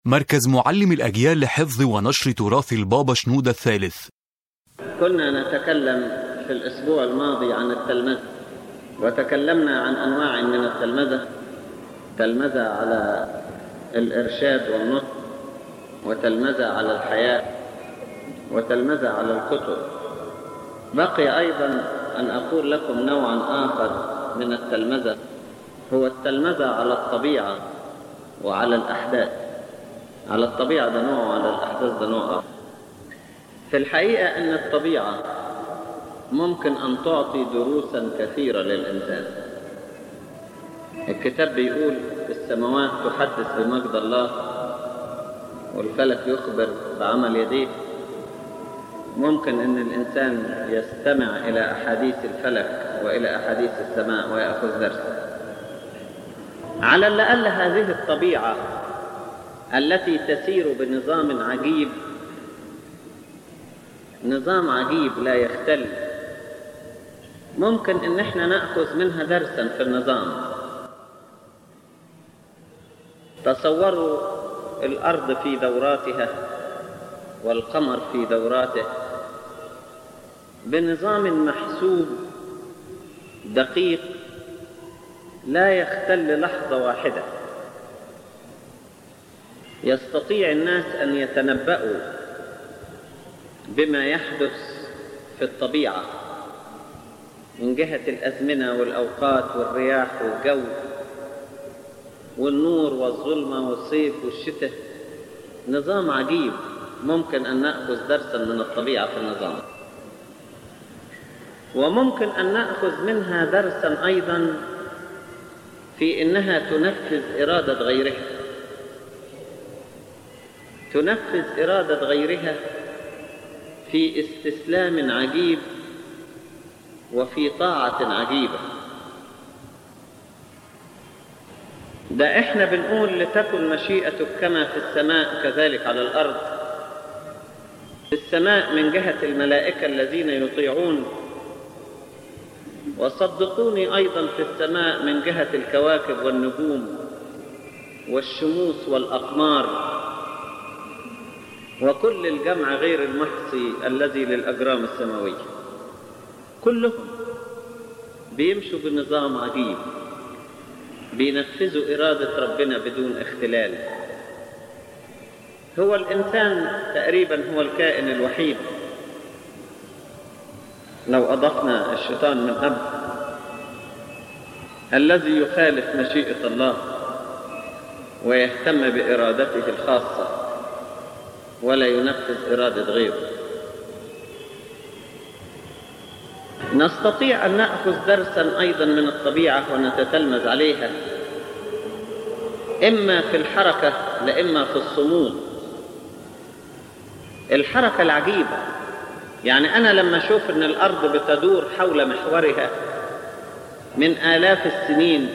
مركز معلم الأجيال لحفظ ونشر تراث البابا شنودة الثالث كنا نتكلم في الأسبوع الماضي عن التلمذة وتكلمنا عن أنواع من التلمذة تلمذة على الإرشاد والنطق وتلمذة على الحياة وتلمذة على الكتب بقي أيضا أن أقول لكم نوعا آخر من التلمذة هو التلمذة على الطبيعة وعلى الأحداث على الطبيعة ده نوع وعلى الأحداث ده نوع آخر في الحقيقة أن الطبيعة ممكن أن تعطي دروسا كثيرة للإنسان الكتاب بيقول السماوات تحدث بمجد الله والفلك يخبر بعمل يديه ممكن أن الإنسان يستمع إلى أحاديث الفلك وإلى أحاديث السماء ويأخذ درسا على الأقل هذه الطبيعة التي تسير بنظام عجيب نظام عجيب لا يختل ممكن ان احنا ناخذ منها درسا في النظام تصوروا الارض في دوراتها والقمر في دوراته بنظام محسوب دقيق لا يختل لحظه واحده يستطيع الناس ان يتنبأوا بما يحدث في الطبيعة من جهة الأزمنة والأوقات والرياح والجو والنور والظلمة والصيف والشتاء نظام عجيب ممكن أن نأخذ درسا من الطبيعة في النظام وممكن أن نأخذ منها درسا أيضا في إنها تنفذ إرادة غيرها تنفذ إرادة غيرها في استسلام عجيب وفي طاعة عجيبة ده احنا بنقول لتكن مشيئتك كما في السماء كذلك على الأرض في السماء من جهة الملائكة الذين يطيعون وصدقوني أيضا في السماء من جهة الكواكب والنجوم والشموس والأقمار وكل الجمع غير المحصي الذي للأجرام السماوية كلهم بيمشوا بنظام عجيب بينفذوا إرادة ربنا بدون اختلال هو الإنسان تقريبا هو الكائن الوحيد لو أضفنا الشيطان من قبل الذي يخالف مشيئة الله ويهتم بإرادته الخاصة ولا ينفذ إرادة غيره نستطيع أن نأخذ درسا أيضا من الطبيعة ونتتلمذ عليها إما في الحركة لإما في الصمود الحركة العجيبة يعني أنا لما أشوف أن الأرض بتدور حول محورها من آلاف السنين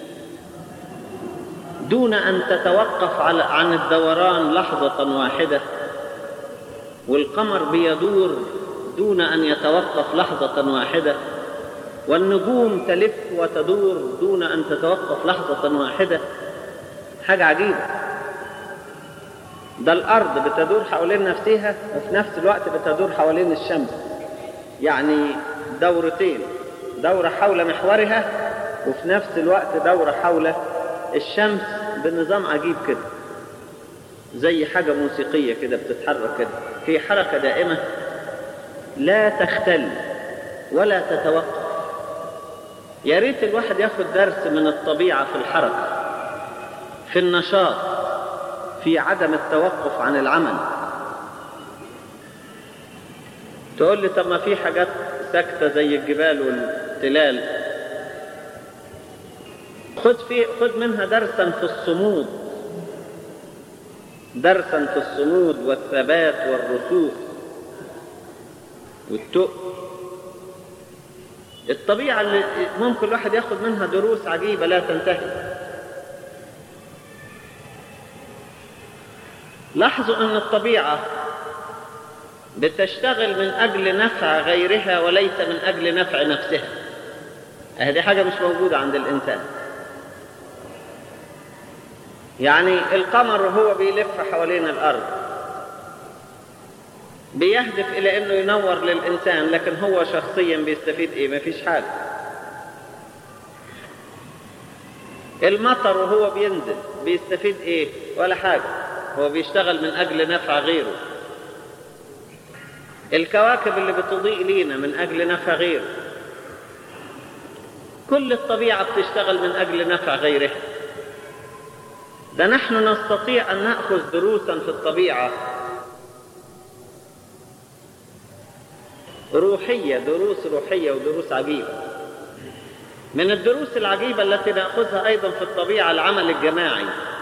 دون أن تتوقف على عن الدوران لحظة واحدة والقمر بيدور دون أن يتوقف لحظة واحدة والنجوم تلف وتدور دون أن تتوقف لحظة واحدة حاجة عجيبة ده الأرض بتدور حوالين نفسها وفي نفس الوقت بتدور حوالين الشمس يعني دورتين دورة حول محورها وفي نفس الوقت دورة حول الشمس بنظام عجيب كده زي حاجة موسيقية كده بتتحرك كده في حركة دائمة لا تختل ولا تتوقف يا ريت الواحد ياخد درس من الطبيعة في الحركة في النشاط في عدم التوقف عن العمل تقول لي طب ما في حاجات ساكتة زي الجبال والتلال خد في خد منها درسا في الصمود درسا في الصمود والثبات والرسوخ والتقل الطبيعة اللي ممكن الواحد ياخد منها دروس عجيبة لا تنتهي لاحظوا أن الطبيعة بتشتغل من أجل نفع غيرها وليس من أجل نفع نفسها هذه حاجة مش موجودة عند الإنسان يعني القمر وهو بيلف حوالين الأرض بيهدف إلى أنه ينور للإنسان لكن هو شخصيا بيستفيد إيه مفيش حاجة المطر وهو بينزل بيستفيد إيه ولا حاجة هو بيشتغل من أجل نفع غيره الكواكب اللي بتضيء لينا من أجل نفع غيره كل الطبيعة بتشتغل من أجل نفع غيرها ده نحن نستطيع أن نأخذ دروسا في الطبيعة روحية دروس روحية ودروس عجيبة من الدروس العجيبة التي نأخذها أيضا في الطبيعة العمل الجماعي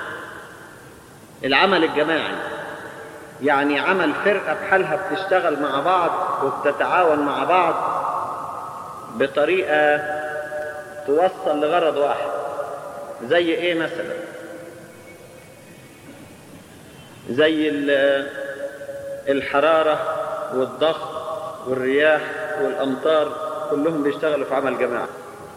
العمل الجماعي يعني عمل فرقة بحالها بتشتغل مع بعض وبتتعاون مع بعض بطريقة توصل لغرض واحد زي ايه مثلا زي الحرارة والضغط والرياح والأمطار كلهم بيشتغلوا في عمل جماعي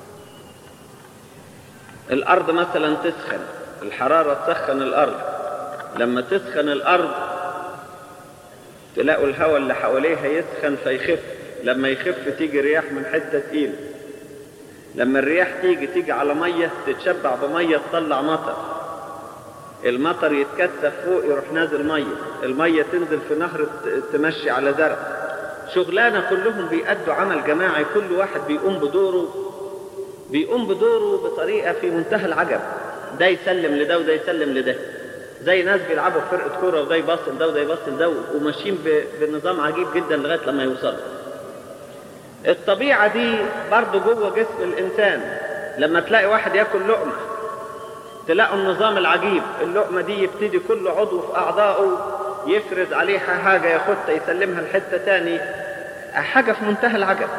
الأرض مثلا تسخن الحرارة تسخن الأرض لما تسخن الأرض تلاقوا الهواء اللي حواليها يسخن فيخف لما يخف تيجي رياح من حتة تقيلة لما الرياح تيجي تيجي على مية تتشبع بمية تطلع مطر المطر يتكثف فوق يروح نازل مية المية تنزل في نهر تمشي على زرع شغلانة كلهم بيأدوا عمل جماعي كل واحد بيقوم بدوره بيقوم بدوره بطريقة في منتهى العجب ده يسلم لده وده يسلم لده زي ناس بيلعبوا في فرقة كورة وده يبصل ده وده يبصل ده وماشيين بنظام عجيب جدا لغاية لما يوصلوا الطبيعة دي برضه جوه جسم الإنسان لما تلاقي واحد ياكل لقمة تلاقوا النظام العجيب اللقمة دي يبتدي كل عضو في أعضائه يفرز عليها حاجة ياخدها يسلمها لحتة تاني حاجة في منتهى العجب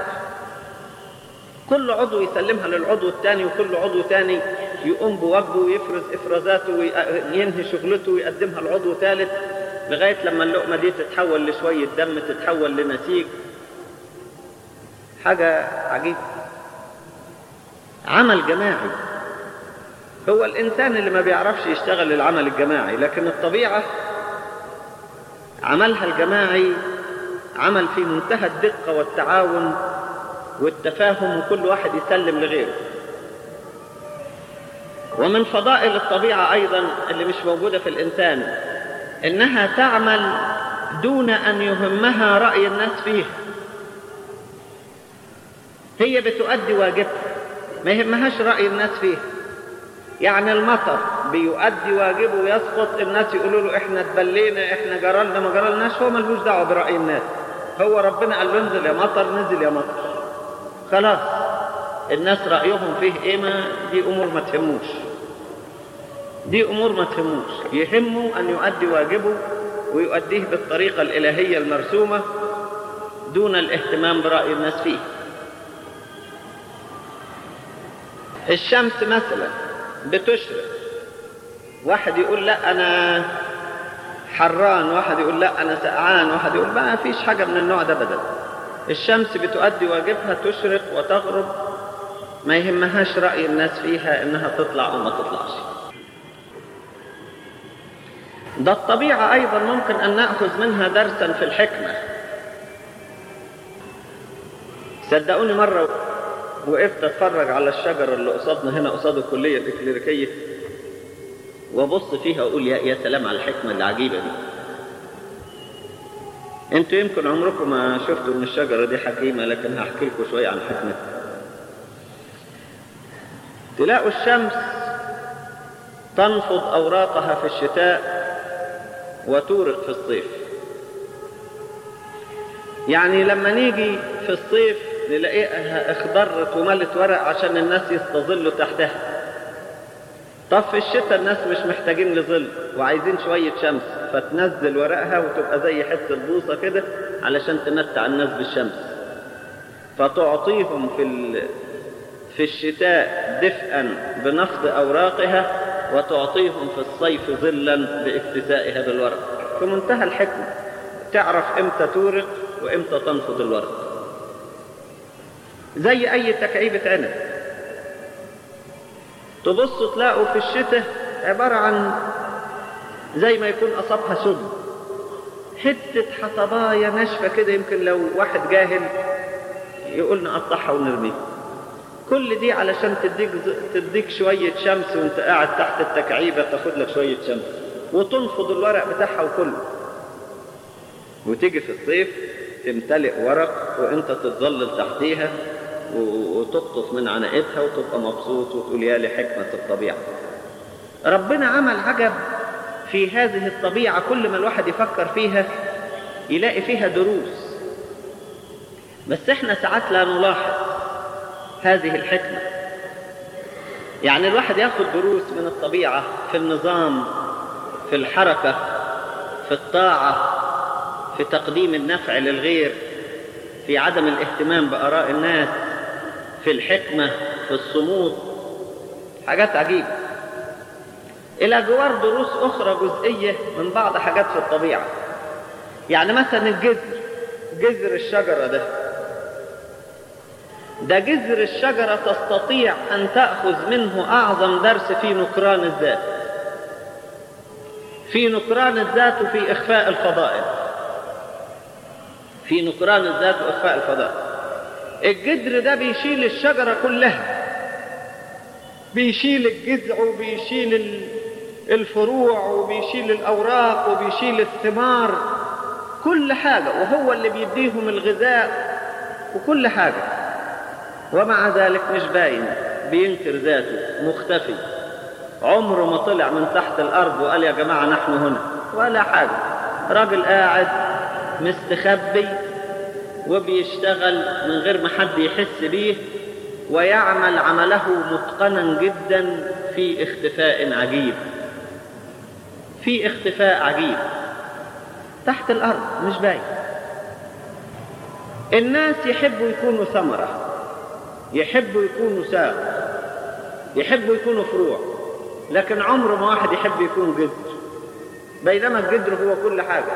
كل عضو يسلمها للعضو الثاني وكل عضو ثاني يقوم بواجبه ويفرز افرازاته وينهي شغلته ويقدمها لعضو ثالث لغايه لما اللقمه دي تتحول لشويه دم تتحول لنسيج حاجه عجيبه عمل جماعي هو الانسان اللي ما بيعرفش يشتغل العمل الجماعي لكن الطبيعه عملها الجماعي عمل في منتهى الدقه والتعاون والتفاهم وكل واحد يسلم لغيره ومن فضائل الطبيعة أيضا اللي مش موجودة في الإنسان إنها تعمل دون أن يهمها رأي الناس فيها هي بتؤدي واجبها ما يهمهاش رأي الناس فيها يعني المطر بيؤدي واجبه ويسقط الناس يقولوا له احنا اتبلينا احنا جرالنا ما جرالناش هو ملوش دعوه برأي الناس هو ربنا قال له انزل يا مطر نزل يا مطر خلاص الناس رأيهم فيه ايه ما دي امور ما تهموش دي امور ما تهموش يهمه ان يؤدي واجبه ويؤديه بالطريقة الالهية المرسومة دون الاهتمام برأي الناس فيه الشمس مثلا بتشرق واحد يقول لا انا حران واحد يقول لا انا سقعان واحد يقول ما فيش حاجة من النوع ده بدل الشمس بتؤدي واجبها تشرق وتغرب ما يهمهاش رأي الناس فيها انها تطلع او ما تطلعش ده الطبيعة ايضا ممكن ان نأخذ منها درسا في الحكمة صدقوني مرة وقفت اتفرج على الشجرة اللي قصادنا هنا قصاد الكلية الإكليريكية وابص فيها واقول يا يا سلام على الحكمة العجيبة دي انتوا يمكن عمركم ما شفتوا ان الشجرة دي حكيمة لكن هحكي لكم شوية عن حكمتها تلاقوا الشمس تنفض أوراقها في الشتاء وتورق في الصيف يعني لما نيجي في الصيف نلاقيها اخضرت وملت ورق عشان الناس يستظلوا تحتها طب في الشتاء الناس مش محتاجين لظل وعايزين شوية شمس فتنزل ورقها وتبقى زي حتة بوصة كده علشان تمتع الناس بالشمس فتعطيهم في ال... في الشتاء دفئا بنفض أوراقها وتعطيهم في الصيف ظلا باكتسائها بالورق في منتهى الحكمة تعرف امتى تورق وامتى تنفض الورق زي أي تكعيبة عنب تبصوا تلاقوا في الشتاء عبارة عن زي ما يكون أصابها سم حتة حطباية ناشفة كده يمكن لو واحد جاهل يقول نقطعها ونرميها كل دي علشان تديك تديك شوية شمس وانت قاعد تحت التكعيبة تاخد لك شوية شمس وتنفض الورق بتاعها وكله وتيجي في الصيف تمتلئ ورق وانت تتظلل تحتيها وتقطف من عناقتها وتبقى مبسوط وتقول يا لحكمة الطبيعة ربنا عمل عجب في هذه الطبيعة كل ما الواحد يفكر فيها يلاقي فيها دروس بس احنا ساعات لا نلاحظ هذه الحكمة يعني الواحد ياخد دروس من الطبيعة في النظام في الحركة في الطاعة في تقديم النفع للغير في عدم الاهتمام بآراء الناس في الحكمة في الصمود حاجات عجيبة إلى جوار دروس أخرى جزئية من بعض حاجات في الطبيعة يعني مثلا الجذر جذر الشجرة ده ده جذر الشجرة تستطيع أن تأخذ منه أعظم درس في نكران الذات في نكران الذات وفي إخفاء الفضائل في نكران الذات وإخفاء الفضائل الجذر ده بيشيل الشجرة كلها بيشيل الجذع وبيشيل الفروع وبيشيل الأوراق وبيشيل الثمار كل حاجة وهو اللي بيديهم الغذاء وكل حاجة ومع ذلك مش باين بينكر ذاته مختفي عمره ما طلع من تحت الأرض وقال يا جماعة نحن هنا ولا حاجة راجل قاعد مستخبي وبيشتغل من غير ما حد يحس بيه ويعمل عمله متقنا جدا في اختفاء عجيب في اختفاء عجيب تحت الأرض مش باين الناس يحبوا يكونوا ثمرة يحبوا يكونوا ساق يحبوا يكونوا فروع لكن عمره ما واحد يحب يكون جذر بينما الجذر هو كل حاجة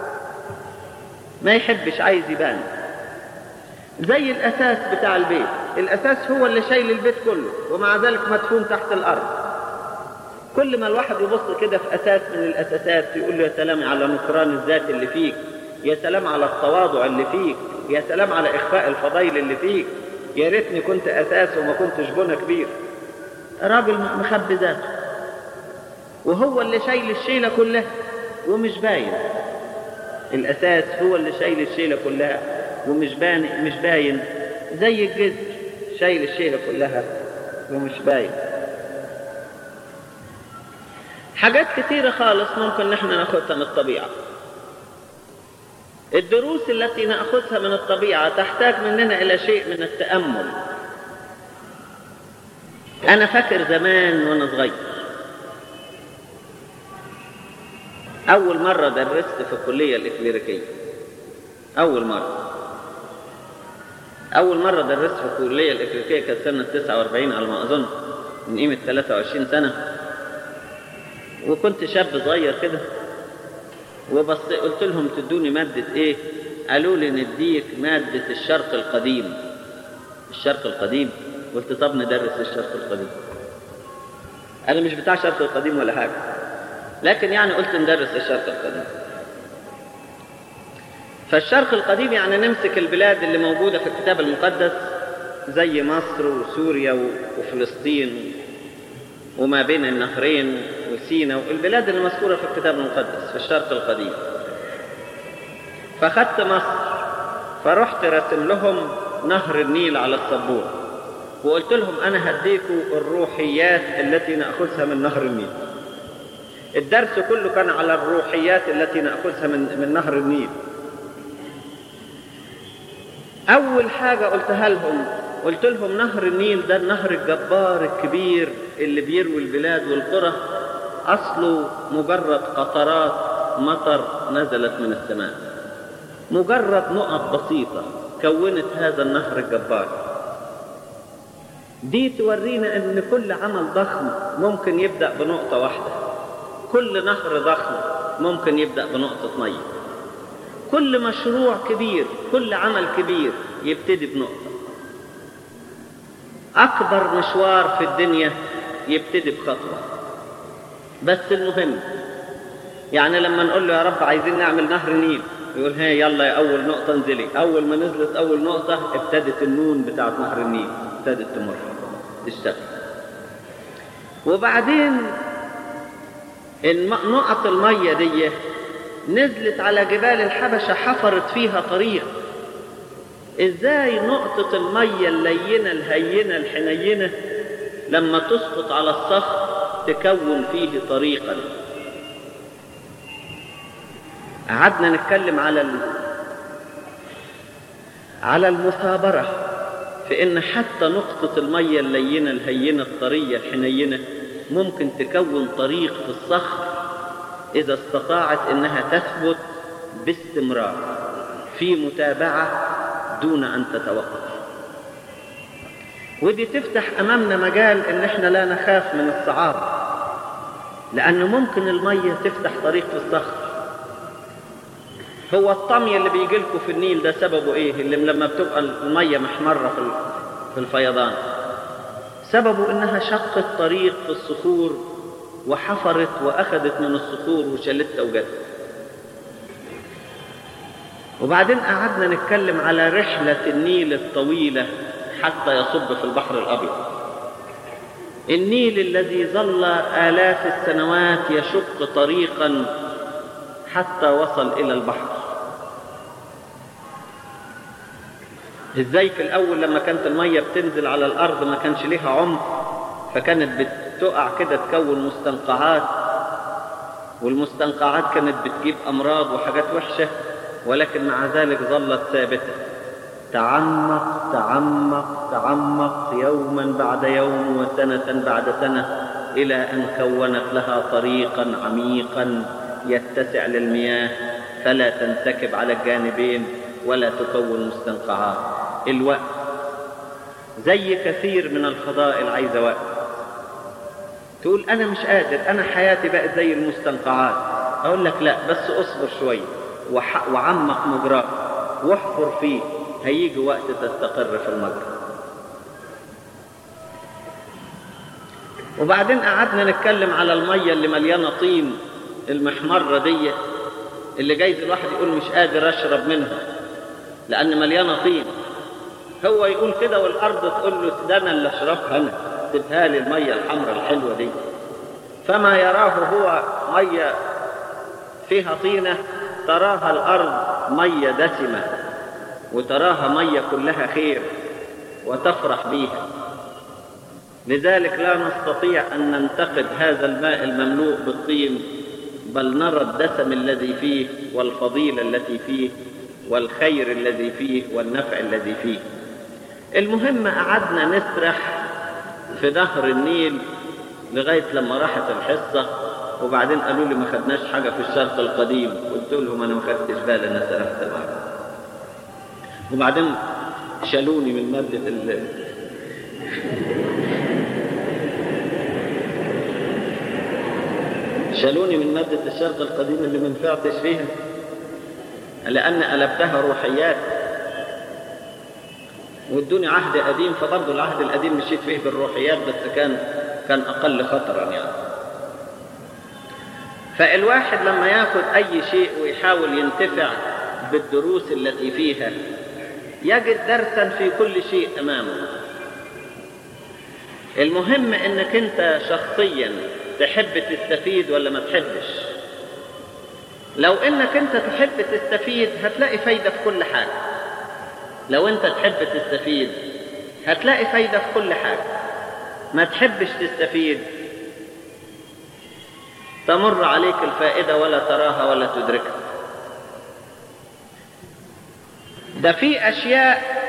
ما يحبش عايز يبان زي الأساس بتاع البيت الأساس هو اللي شايل البيت كله ومع ذلك مدفون تحت الأرض كل ما الواحد يبص كده في أساس من الأساسات يقول له يا سلام على نكران الذات اللي فيك يا سلام على التواضع اللي فيك يا سلام على إخفاء الفضائل اللي فيك يا ريتني كنت أساس وما كنتش بنا كبير راجل مخبي ذاته وهو اللي شايل الشيلة كلها ومش باين الأساس هو اللي شايل الشيلة كلها ومش باين مش باين زي الجذر شايل الشيلة كلها ومش باين حاجات كثيرة خالص ممكن نحن ناخدها من الطبيعة الدروس التي نأخذها من الطبيعة تحتاج مننا إلى شيء من التأمل أنا فاكر زمان وأنا صغير أول مرة درست في الكلية الإكليريكية أول مرة أول مرة درست في الكلية الإكليريكية كانت سنة 49 على ما أظن من قيمة 23 سنة وكنت شاب صغير كده وبص قلت لهم تدوني مادة إيه؟ قالوا لي نديك مادة الشرق القديم الشرق القديم قلت طب ندرس الشرق القديم أنا مش بتاع الشرق القديم ولا حاجة لكن يعني قلت ندرس الشرق القديم فالشرق القديم يعني نمسك البلاد اللي موجودة في الكتاب المقدس زي مصر وسوريا وفلسطين وما بين النهرين وسينا البلاد اللي مذكورة في الكتاب المقدس في الشرق القديم فخدت مصر فرحت رسم لهم نهر النيل على السبورة وقلت لهم أنا هديكوا الروحيات التي نأخذها من نهر النيل الدرس كله كان على الروحيات التي نأخذها من, من نهر النيل أول حاجة قلتها لهم قلت لهم نهر النيل ده النهر الجبار الكبير اللي بيروي البلاد والقرى أصله مجرد قطرات مطر نزلت من السماء مجرد نقط بسيطة كونت هذا النهر الجبار دي تورينا ان كل عمل ضخم ممكن يبدأ بنقطة واحدة كل نهر ضخم ممكن يبدأ بنقطة مية كل مشروع كبير كل عمل كبير يبتدي بنقطة أكبر مشوار في الدنيا يبتدي بخطوة بس المهم يعني لما نقول له يا رب عايزين نعمل نهر نيل يقول هي يلا يا اول نقطه انزلي اول ما نزلت اول نقطه ابتدت النون بتاعت نهر النيل ابتدت تمر تشتغل وبعدين الم- نقط الميه دي نزلت على جبال الحبشه حفرت فيها طريق ازاي نقطه الميه اللينه الهينه الحنينه لما تسقط على الصخر تكون فيه طريقا قعدنا نتكلم على ال... على المثابرة في إن حتى نقطة المية اللينة الهينة الطرية الحنينة ممكن تكون طريق في الصخر إذا استطاعت إنها تثبت باستمرار في متابعة دون أن تتوقف ودي تفتح أمامنا مجال إن إحنا لا نخاف من الصعاب لأنه ممكن المية تفتح طريق في الصخر هو الطمي اللي بيجي لكم في النيل ده سببه ايه اللي لما بتبقى الميه محمره في ال- في الفيضان سببه انها شقت طريق في الصخور وحفرت واخذت من الصخور وشلتها وجت وبعدين قعدنا نتكلم على رحله النيل الطويله حتى يصب في البحر الابيض النيل الذي ظل الاف السنوات يشق طريقا حتى وصل الى البحر ازاي في الاول لما كانت الميه بتنزل على الارض ما كانش ليها عمق فكانت بتقع كده تكون مستنقعات والمستنقعات كانت بتجيب امراض وحاجات وحشه ولكن مع ذلك ظلت ثابته تعمق تعمق تعمق يوما بعد يوم وسنه بعد سنه الى ان كونت لها طريقا عميقا يتسع للمياه فلا تنسكب على الجانبين ولا تكون مستنقعات الوقت زي كثير من الفضائل عايزه وقت تقول انا مش قادر انا حياتي بقت زي المستنقعات اقول لك لا بس اصبر شويه وح- وعمق مجراه واحفر فيه هيجي وقت تستقر في المجرى وبعدين قعدنا نتكلم على الميه اللي مليانه طين المحمره دي اللي جايز الواحد يقول مش قادر اشرب منها لان مليانه طين هو يقول كده والارض تقول له ده انا اللي اشربها انا سيبها لي الميه الحمراء الحلوه دي فما يراه هو ميه فيها طينه تراها الارض ميه دسمه وتراها ميه كلها خير وتفرح بيها لذلك لا نستطيع ان ننتقد هذا الماء المملوء بالطين بل نرى الدسم الذي فيه والفضيله التي فيه والخير الذي فيه والنفع الذي فيه المهم قعدنا نسرح في نهر النيل لغايه لما راحت الحصه وبعدين قالوا لي ما خدناش حاجه في الشرق القديم قلت لهم انا ما خدتش بالي انا سرحت معاكم وبعدين شالوني من ماده ال... شالوني من مادة الشرق القديم اللي ما نفعتش فيها لأن قلبتها روحيات وادوني عهد قديم فبرضه العهد القديم مشيت فيه بالروحيات بس كان كان أقل خطرا يعني فالواحد لما ياخد أي شيء ويحاول ينتفع بالدروس التي فيها يجد درسا في كل شيء أمامه المهم انك انت شخصيا تحب تستفيد ولا ما تحبش لو انك انت تحب تستفيد هتلاقي فايدة في كل حاجة لو انت تحب تستفيد هتلاقي فايدة في كل حاجة ما تحبش تستفيد تمر عليك الفائدة ولا تراها ولا تدركها ده في أشياء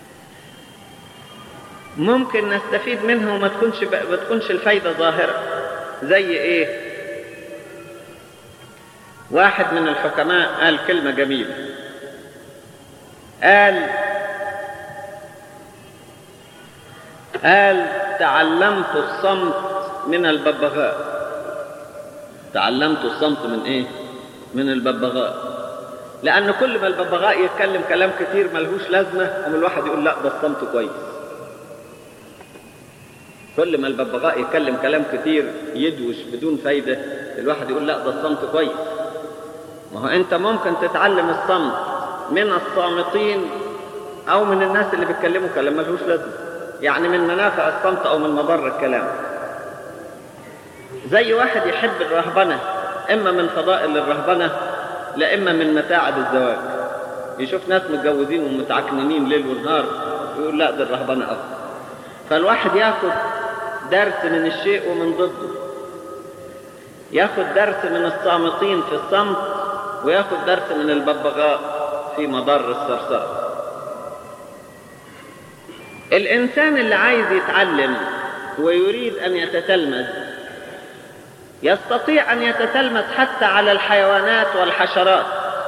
ممكن نستفيد منها وما تكونش ما تكونش الفايدة ظاهرة زي ايه واحد من الحكماء قال كلمة جميلة قال قال تعلمت الصمت من الببغاء تعلمت الصمت من ايه من الببغاء لان كل ما الببغاء يتكلم كلام كتير ملهوش لازمه قام الواحد يقول لا ده الصمت كويس كل ما الببغاء يتكلم كلام كتير يدوش بدون فايده الواحد يقول لا ده الصمت كويس ما هو انت ممكن تتعلم الصمت من الصامتين او من الناس اللي بيتكلموا كلام ملهوش لازمه يعني من منافع الصمت او من مضر الكلام زي واحد يحب الرهبنه اما من فضائل الرهبنه لا اما من متاعب الزواج يشوف ناس متجوزين ومتعكننين ليل ونهار يقول لا ده الرهبنه افضل فالواحد ياخد درس من الشيء ومن ضده ياخد درس من الصامتين في الصمت وياخد درس من الببغاء في مضر الصرصار الإنسان اللي عايز يتعلم ويريد أن يتتلمذ يستطيع أن يتتلمذ حتى على الحيوانات والحشرات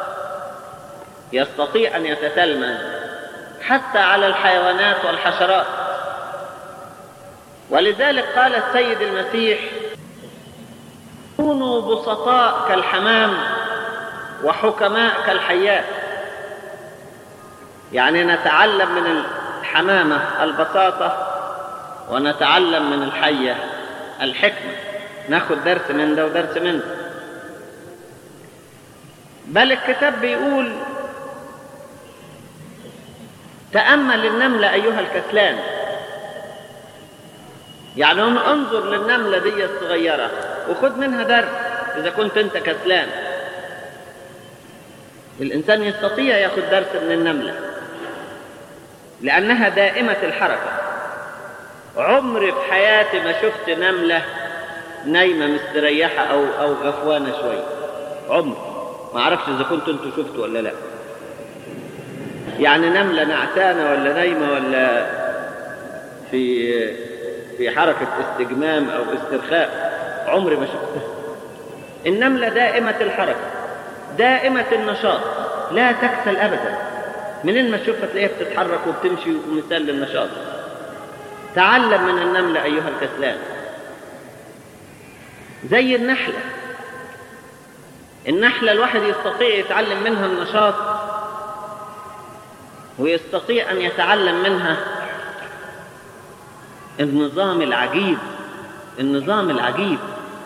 يستطيع أن يتتلمذ حتى على الحيوانات والحشرات ولذلك قال السيد المسيح كونوا بسطاء كالحمام وحكماء كالحيات يعني نتعلم من الحمامة البساطة ونتعلم من الحية الحكمة ناخد درس من ده ودرس من ده بل الكتاب بيقول تأمل النملة أيها الكسلان يعني انظر للنملة دي الصغيرة وخد منها درس إذا كنت أنت كسلان الإنسان يستطيع ياخد درس من النملة لأنها دائمة الحركة عمري في حياتي ما شفت نملة نايمة مستريحة أو أو غفوانة شوية عمري ما أعرفش إذا كنت أنتوا شفتوا ولا لا يعني نملة نعسانة ولا نايمة ولا في في حركة استجمام أو استرخاء عمري ما شفتها النملة دائمة الحركة دائمة النشاط لا تكسل أبدا منين ما تشوفها تلاقيها بتتحرك وبتمشي ومثال للنشاط تعلم من النملة أيها الكسلان زي النحلة النحلة الواحد يستطيع يتعلم منها النشاط ويستطيع أن يتعلم منها النظام العجيب النظام العجيب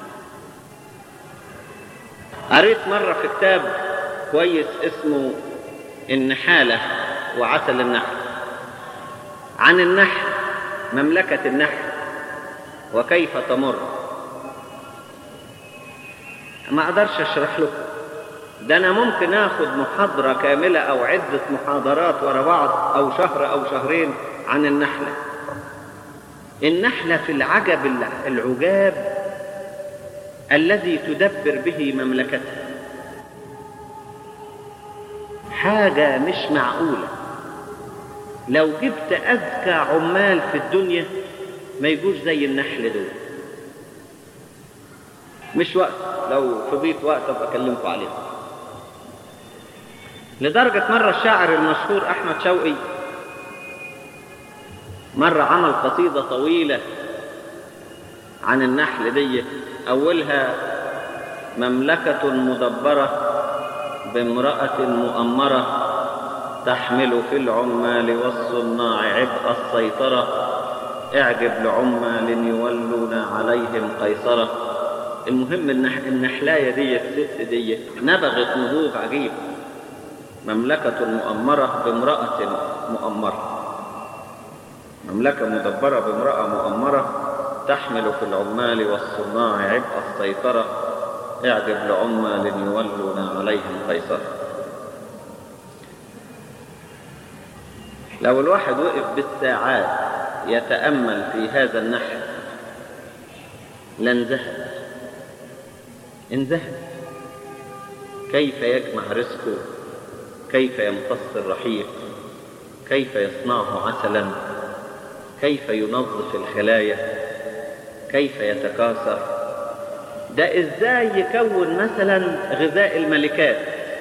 قريت مرة في كتاب كويس اسمه النحالة وعسل النحل عن النحل مملكة النحل وكيف تمر ما اقدرش اشرح لكم ده انا ممكن اخد محاضرة كاملة او عدة محاضرات ورا بعض او شهر او شهرين عن النحلة النحلة في العجب العجاب الذي تدبر به مملكتها حاجة مش معقولة لو جبت أذكى عمال في الدنيا ما يجوش زي النحل دول مش وقت لو فضيت وقت ابقى اكلمكم عليه لدرجة مرة الشاعر المشهور أحمد شوقي مرة عمل قصيدة طويلة عن النحل دي أولها مملكة مدبرة بامرأة مؤمرة تحمل في العمال والصناع عبء السيطرة اعجب لعمال يولون عليهم قيصرة المهم النح... النحلاية دي الست دي نبغت نبوغ عجيب مملكة مؤمرة بامرأة مؤمرة مملكة مدبرة بامرأة مؤمرة تحمل في العمال والصناع عبء السيطرة اعجب لعمال يولون عليهم قيصر لو الواحد وقف بالساعات يتأمل في هذا النحل لانزهد انزهد كيف يجمع رزقه كيف يمتص الرحيق كيف يصنعه عسلا كيف ينظف الخلايا كيف يتكاثر ده ازاي يكون مثلا غذاء الملكات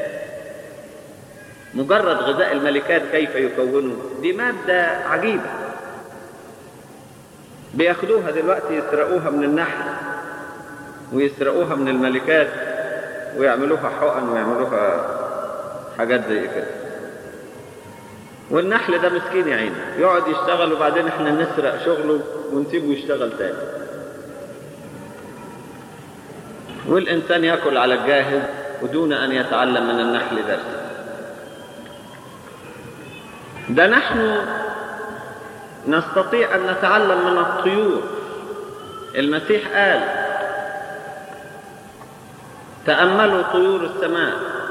مجرد غذاء الملكات كيف يكونه دي مادة عجيبة بياخدوها دلوقتي يسرقوها من النحل ويسرقوها من الملكات ويعملوها حقن ويعملوها حاجات زي كده والنحل ده مسكين يا عيني يقعد يشتغل وبعدين احنا نسرق شغله ونسيبه يشتغل تاني والإنسان يأكل على الجاهز ودون أن يتعلم من النحل درسا ده نحن نستطيع أن نتعلم من الطيور المسيح قال تأملوا طيور السماء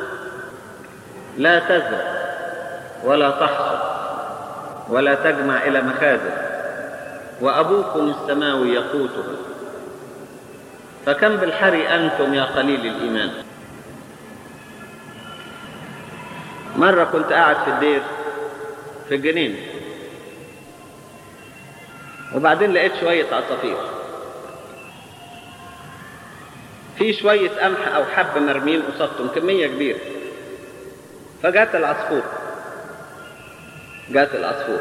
لا تزرع ولا تحصد ولا تجمع إلى مخازن وأبوكم السماوي يقوتها فكم بالحري أنتم يا قليل الإيمان مرة كنت قاعد في الدير في الجنين وبعدين لقيت شوية عصافير في شوية قمح أو حب مرمين قصادهم كمية كبيرة فجات العصفور جات العصفور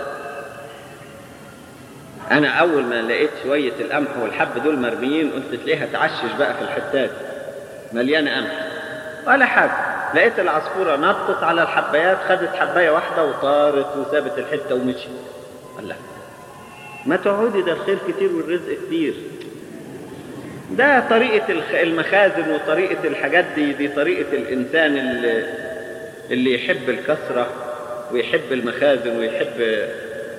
أنا أول ما لقيت شوية القمح والحب دول مرميين قلت تلاقيها تعشش بقى في الحتات مليانة قمح ولا حاجة لقيت العصفورة نطت على الحبايات خدت حباية واحدة وطارت وسابت الحتة ومشيت الله ما تقعدي ده الخير كتير والرزق كتير ده طريقة المخازن وطريقة الحاجات دي دي طريقة الإنسان اللي, اللي يحب الكثرة ويحب المخازن ويحب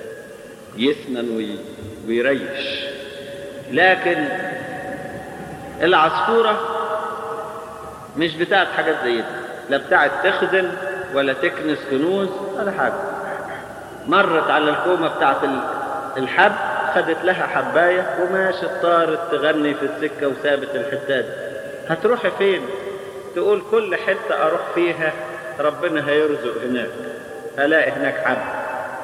يسمن ويريش لكن العصفورة مش بتاعت حاجات زي دي لا بتاعت تخزن ولا تكنس كنوز ولا حاجة مرت على الكومة بتاعت الحب خدت لها حباية وماشت طارت تغني في السكة وسابت الحتات هتروحي فين تقول كل حتة أروح فيها ربنا هيرزق هناك هلاقي هناك حب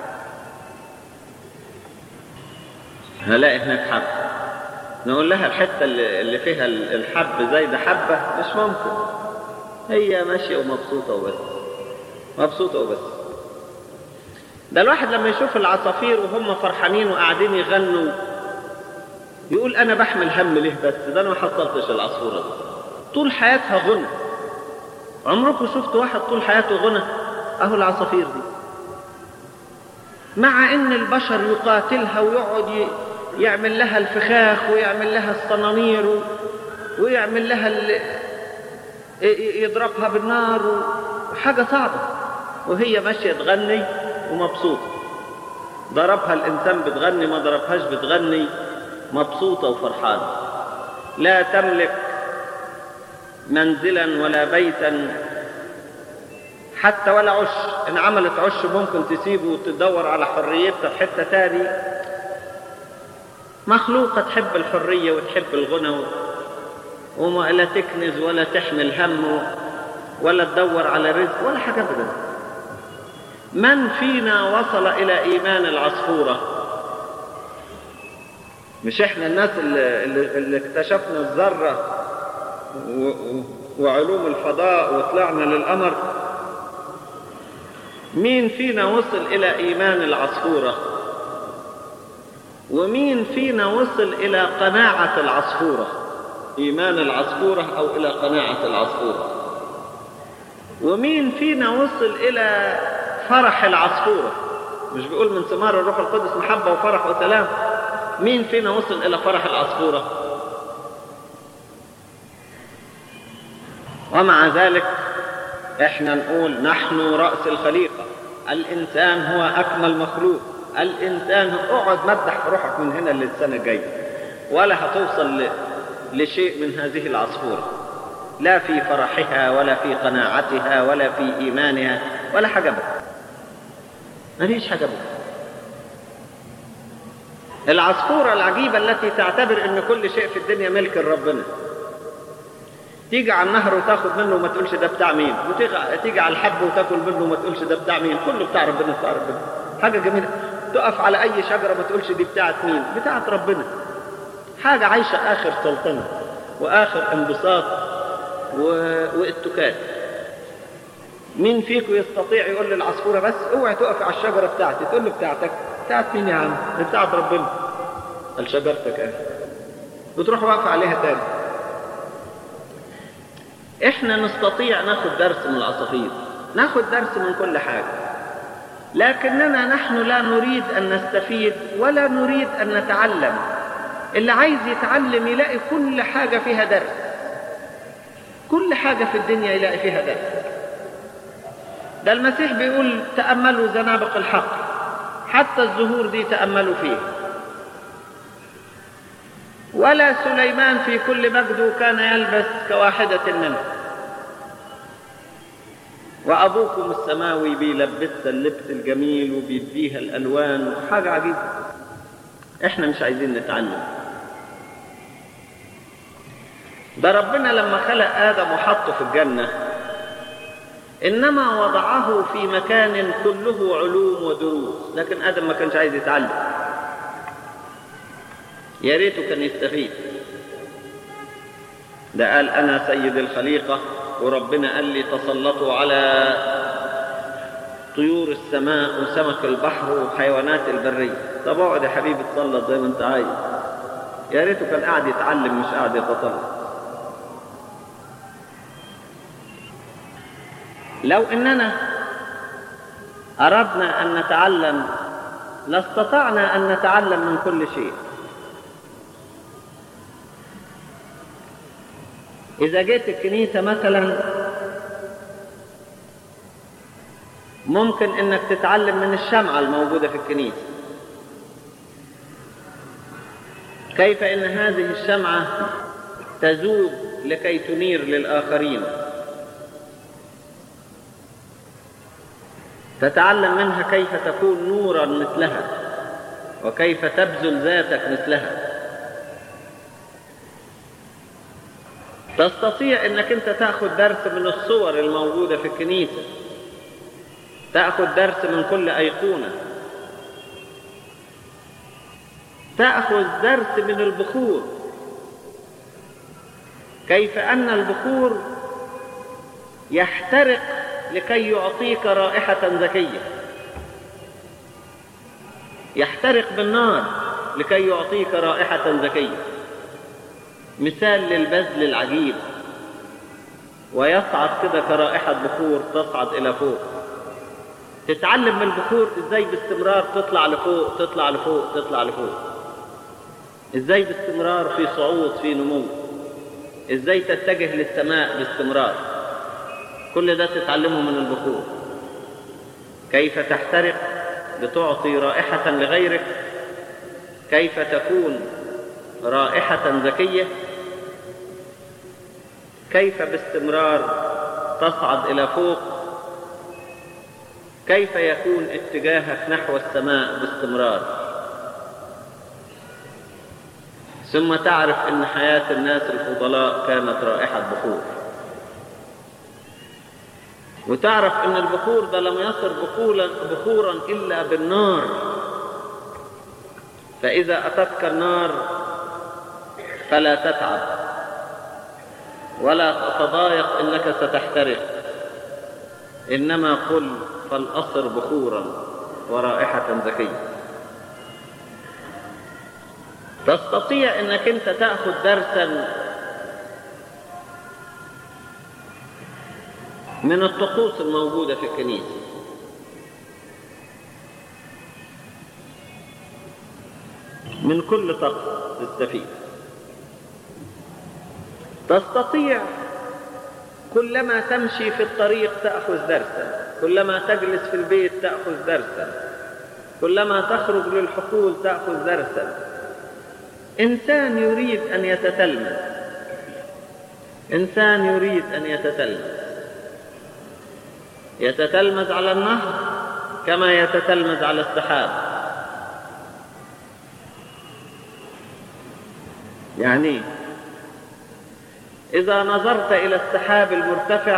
هلاقي هناك حب نقول لها الحتة اللي فيها الحب زي ده حبة مش ممكن هي ماشية ومبسوطة وبس مبسوطة وبس ده الواحد لما يشوف العصافير وهم فرحانين وقاعدين يغنوا يقول أنا بحمل هم ليه بس ده أنا ما حصلتش العصفورة دي طول حياتها غنى عمركم شفتوا واحد طول حياته غنى أهو العصافير دي مع ان البشر يقاتلها ويقعد يعمل لها الفخاخ ويعمل لها الصنانير ويعمل لها ال... يضربها بالنار وحاجة صعبة وهي ماشية تغني ومبسوطة ضربها الإنسان بتغني ما ضربهاش بتغني مبسوطة وفرحانة لا تملك منزلا ولا بيتا حتى ولا عش ان عملت عش ممكن تسيبه وتدور على حريتها في حته تاني مخلوقه تحب الحريه وتحب الغنى وما لا تكنز ولا تحمل هم ولا تدور على رزق ولا حاجه ابدا من فينا وصل الى ايمان العصفوره مش احنا الناس اللي, اللي اكتشفنا الذره وعلوم الفضاء وطلعنا للقمر مين فينا وصل إلى إيمان العصفورة ومين فينا وصل إلى قناعة العصفورة إيمان العصفورة أو إلى قناعة العصفورة ومين فينا وصل إلى فرح العصفورة مش بيقول من ثمار الروح القدس محبة وفرح وسلام مين فينا وصل إلى فرح العصفورة ومع ذلك احنا نقول نحن رأس الخليقة الإنسان هو أكمل مخلوق الإنسان اقعد مدح في روحك من هنا للسنة الجاية ولا هتوصل ل... لشيء من هذه العصفورة لا في فرحها ولا في قناعتها ولا في إيمانها ولا حاجة بك مفيش حاجة بك العصفورة العجيبة التي تعتبر أن كل شيء في الدنيا ملك ربنا تيجي على النهر وتاخد منه وما تقولش ده بتاع مين وتيجي على الحب وتاكل منه وما تقولش ده بتاع مين كله بتاع ربنا بتاع ربنا حاجه جميله تقف على اي شجره ما تقولش دي بتاعت مين بتاعت ربنا حاجه عايشه اخر سلطنه واخر انبساط و... واتكال مين فيكم يستطيع يقول للعصفوره بس اوعي تقفي على الشجره بتاعتي تقول له بتاعتك بتاعت مين يا عم بتاعت ربنا قال شجرتك ايه بتروح واقفه عليها تاني احنا نستطيع ناخد درس من العصافير ناخد درس من كل حاجة لكننا نحن لا نريد أن نستفيد ولا نريد أن نتعلم اللي عايز يتعلم يلاقي كل حاجة فيها درس كل حاجة في الدنيا يلاقي فيها درس ده المسيح بيقول تأملوا زنابق الحق حتى الزهور دي تأملوا فيه ولا سليمان في كل مجده كان يلبس كواحدة منه وأبوكم السماوي بيلبسها اللبس الجميل وبيديها الألوان حاجة عجيبة احنا مش عايزين نتعلم ده ربنا لما خلق آدم وحطه في الجنة إنما وضعه في مكان كله علوم ودروس لكن آدم ما كانش عايز يتعلم يا ريته كان يستفيد ده قال أنا سيد الخليقة وربنا قال لي تسلطوا على طيور السماء وسمك البحر وحيوانات البرية طب اقعد يا حبيبي تسلط زي ما انت عايز يا ريته كان قاعد يتعلم مش قاعد يتسلط لو اننا اردنا ان نتعلم لاستطعنا ان نتعلم من كل شيء اذا جيت الكنيسه مثلا ممكن انك تتعلم من الشمعه الموجوده في الكنيسه كيف ان هذه الشمعه تذوب لكي تنير للاخرين تتعلم منها كيف تكون نورا مثلها وكيف تبذل ذاتك مثلها تستطيع انك انت تاخذ درس من الصور الموجوده في الكنيسه تاخذ درس من كل ايقونه تاخذ درس من البخور كيف ان البخور يحترق لكي يعطيك رائحة ذكية يحترق بالنار لكي يعطيك رائحة ذكية مثال للبذل العجيب ويصعد كده كرائحة بخور تصعد إلى فوق تتعلم من البخور ازاي باستمرار تطلع لفوق تطلع لفوق تطلع لفوق ازاي باستمرار في صعود في نمو ازاي تتجه للسماء باستمرار كل ده تتعلمه من البخور كيف تحترق لتعطي رائحة لغيرك كيف تكون رائحة ذكية كيف باستمرار تصعد إلى فوق كيف يكون اتجاهك نحو السماء باستمرار ثم تعرف ان حياة الناس الفضلاء كانت رائحة بخور وتعرف ان البخور ده لم يصر بخورا, بخورا الا بالنار فاذا اتتك النار فلا تتعب ولا تتضايق انك ستحترق انما قل فالاصر بخورا ورائحة ذكية تستطيع انك انت تأخذ درسا من الطقوس الموجودة في الكنيسة من كل طقس تستفيد تستطيع كلما تمشي في الطريق تأخذ درسا كلما تجلس في البيت تأخذ درسا كلما تخرج للحقول تأخذ درسا إنسان يريد أن يتتلمذ إنسان يريد أن يتتلمذ يتتلمذ على النهر كما يتتلمذ على السحاب يعني إذا نظرت إلى السحاب المرتفع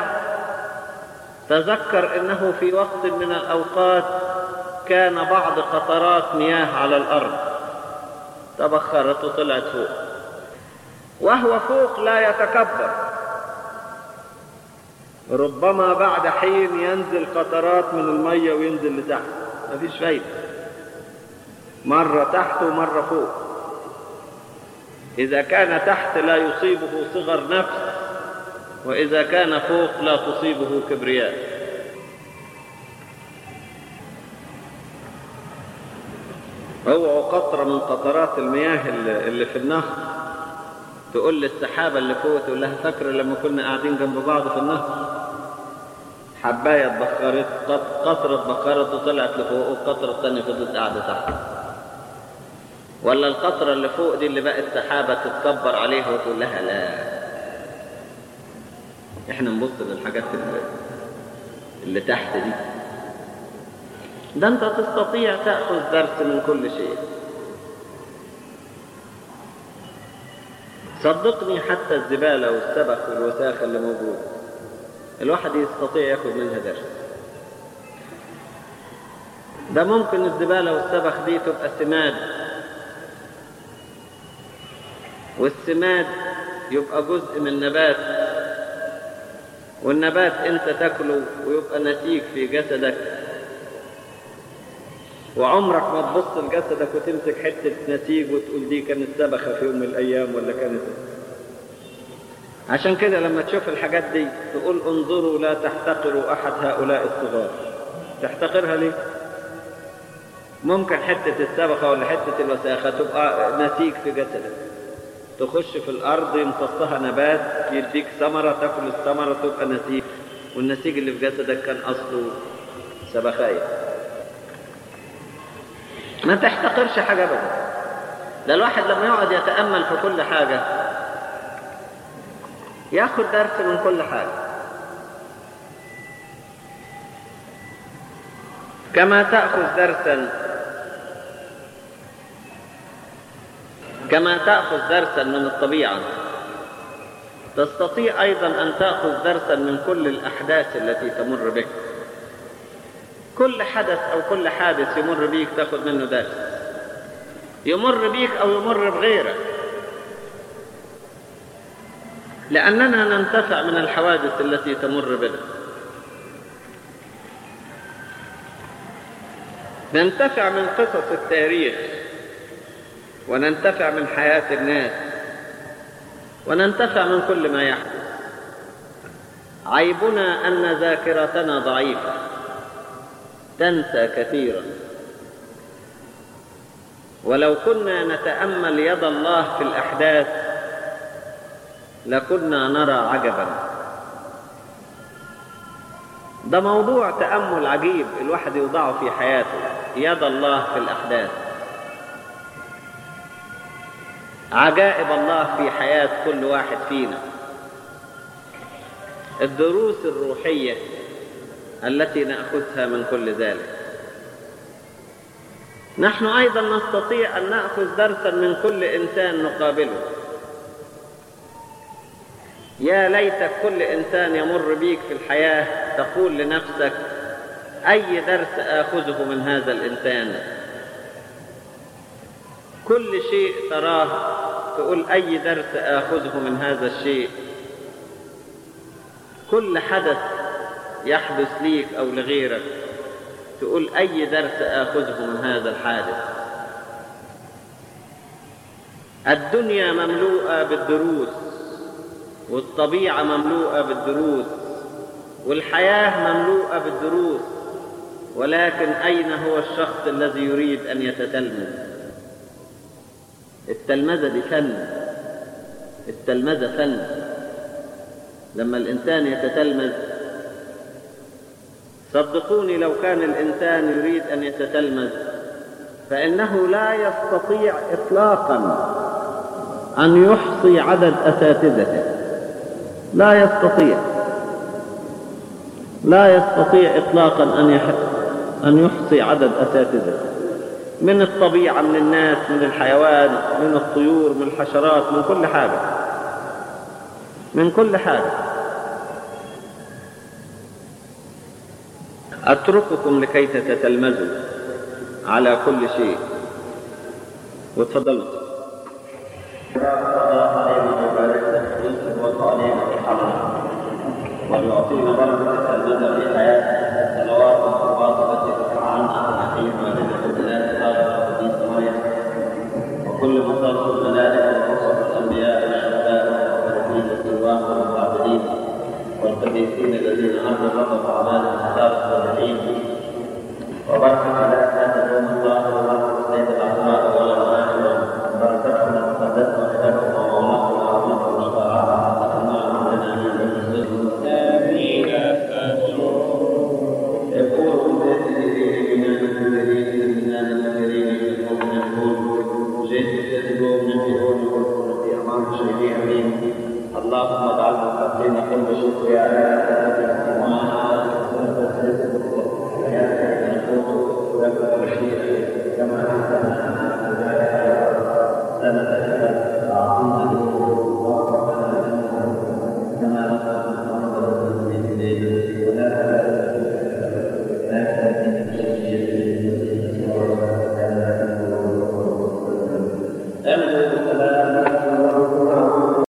تذكر أنه في وقت من الأوقات كان بعض قطرات مياه على الأرض تبخرت وطلعت فوق وهو فوق لا يتكبر ربما بعد حين ينزل قطرات من المية وينزل لتحت مفيش فايدة مرة تحت ومرة فوق إذا كان تحت لا يصيبه صغر نفس وإذا كان فوق لا تصيبه كبرياء هو قطرة من قطرات المياه اللي في النهر تقول للسحابة اللي فوق تقول لها فاكرة لما كنا قاعدين جنب بعض في النهر حباية اتبخرت قطرة اتبخرت وطلعت لفوق والقطرة الثانية فضلت قاعدة تحت ولا القطرة اللي فوق دي اللي بقت سحابة تتكبر عليها وتقول لها لا احنا نبص للحاجات اللي, اللي تحت دي ده انت تستطيع تأخذ درس من كل شيء صدقني حتى الزبالة والسبخ والوساخة اللي موجودة الواحد يستطيع ياخذ منها درس ده ممكن الزبالة والسبخ دي تبقى سماد والسماد يبقى جزء من نبات والنبات انت تاكله ويبقى نسيج في جسدك وعمرك ما تبص لجسدك وتمسك حتة نسيج وتقول دي كانت سبخة في يوم من الأيام ولا كانت عشان كده لما تشوف الحاجات دي تقول انظروا لا تحتقروا أحد هؤلاء الصغار تحتقرها ليه؟ ممكن حتة السبخة ولا حتة الوساخة تبقى نسيج في جسدك تخش في الأرض يمتصها نبات يديك ثمرة تاكل الثمرة تبقى نسيج والنسيج اللي في جسدك كان أصله سبخاية ما تحتقرش حاجة أبدا ده الواحد لما يقعد يتأمل في كل حاجة ياخد درس من كل حاجة كما تأخذ درسا كما تأخذ درسا من الطبيعة تستطيع أيضا أن تأخذ درسا من كل الأحداث التي تمر بك كل حدث أو كل حادث يمر بيك تأخذ منه درس يمر بيك أو يمر بغيرك لأننا ننتفع من الحوادث التي تمر بنا ننتفع من قصص التاريخ وننتفع من حياة الناس وننتفع من كل ما يحدث عيبنا أن ذاكرتنا ضعيفة تنسى كثيرا ولو كنا نتأمل يد الله في الأحداث لكنا نرى عجبا ده موضوع تأمل عجيب الواحد يوضعه في حياته يد الله في الأحداث عجائب الله في حياة كل واحد فينا الدروس الروحية التي نأخذها من كل ذلك نحن أيضا نستطيع أن نأخذ درسا من كل إنسان نقابله يا ليت كل إنسان يمر بيك في الحياة تقول لنفسك أي درس آخذه من هذا الإنسان كل شيء تراه تقول أي درس آخذه من هذا الشيء كل حدث يحدث ليك أو لغيرك تقول أي درس آخذه من هذا الحادث الدنيا مملوءة بالدروس والطبيعة مملوءة بالدروس والحياة مملوءة بالدروس ولكن أين هو الشخص الذي يريد أن يتتلمذ التلمذة دي فن التلمذة فن لما الإنسان يتتلمذ صدقوني لو كان الإنسان يريد أن يتتلمذ فإنه لا يستطيع إطلاقا أن يحصي عدد أساتذته لا يستطيع لا يستطيع إطلاقا أن أن يحصي عدد أساتذته من الطبيعة من الناس من الحيوان من الطيور من الحشرات من كل حاجة من كل حاجة أترككم لكي تتتلمذوا على كل شيء وتفضلوا ويعطينا بركة المدى في حياتنا صلوات وقربات التي عن أحد والدة البلاد هذا القديس مريم وكل مصاف الملائكة وقصص الأنبياء والشهداء والقديسين السلوان والعابدين والقديسين الذين أرضوا الرب أعمالهم حساب الصالحين وبركة على هذا اليوم الظاهر وبركة سيد الأعضاء ولا وآخر بركتهم المقدسة وحدتهم ومولاهم المشركين امين اللهم اجعل متقين كل شكر يا اله الا انت